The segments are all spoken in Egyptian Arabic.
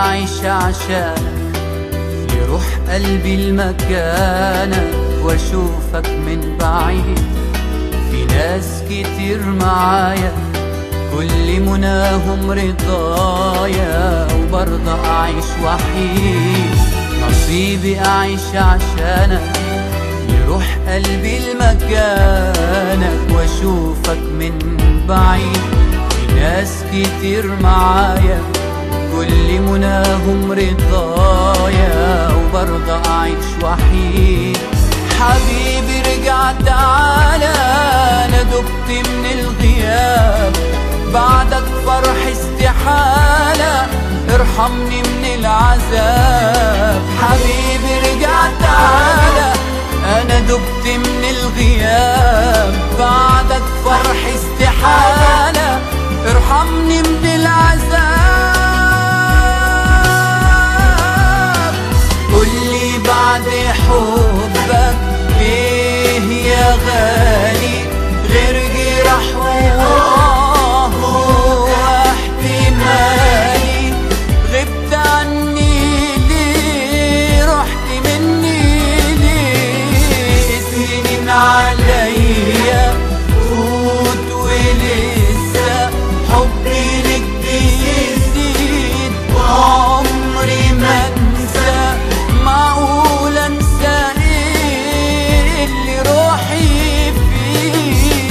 أعيش عشانك يروح قلبي لمكانك وأشوفك من بعيد في ناس كتير معايا كل مناهم رضايا وبرضه أعيش وحيد نصيبي أعيش عشانك يروح قلبي لمكانك وأشوفك من بعيد في ناس كتير معايا كل مناهم رضايا وبرضه أعيش وحيد حبيبي رجع تعالى أنا دبت من الغياب بعدك فرح استحالة ارحمني من العذاب حبيبي رجع تعالى أنا دبت من الغياب بعدك فرح استحالة ارحمني من العذاب قولي بعد حبك ايه يا غالي غير جراح وآه واحتمالي غبت عني ليه رحت مني ليه سنين عليا فوت ولسه حبي لك بيزيد وعمري ما انسى معقول انسى ايه اللي روحي فيه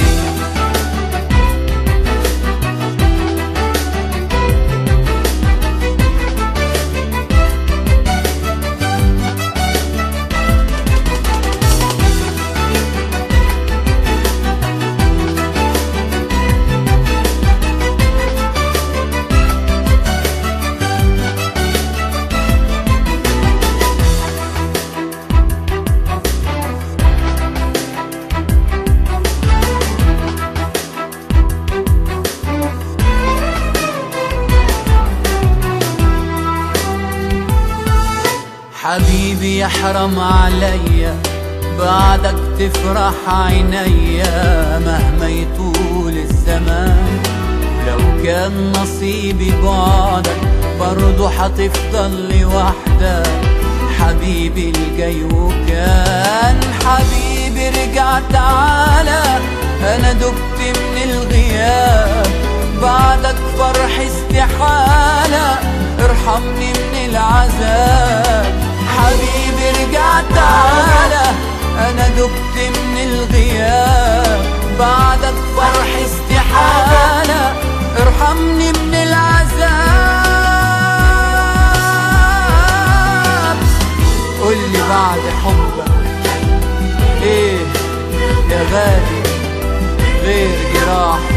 حبيبي يحرم عليا بعدك تفرح عينيا مهما يطول الزمان لو كان نصيبي بعدك برضه هتفضل لوحدك حبيبي الجاي وكان حبيبي رجع تعالى انا دبت من الغياب بعدك فرح استحالة ارحمني من العذاب حبيبي رجع تعالى انا دبت من الغياب بعدك فرح استحالة ارحمني من العذاب قولي بعد حبك ايه يا غالي غير جراح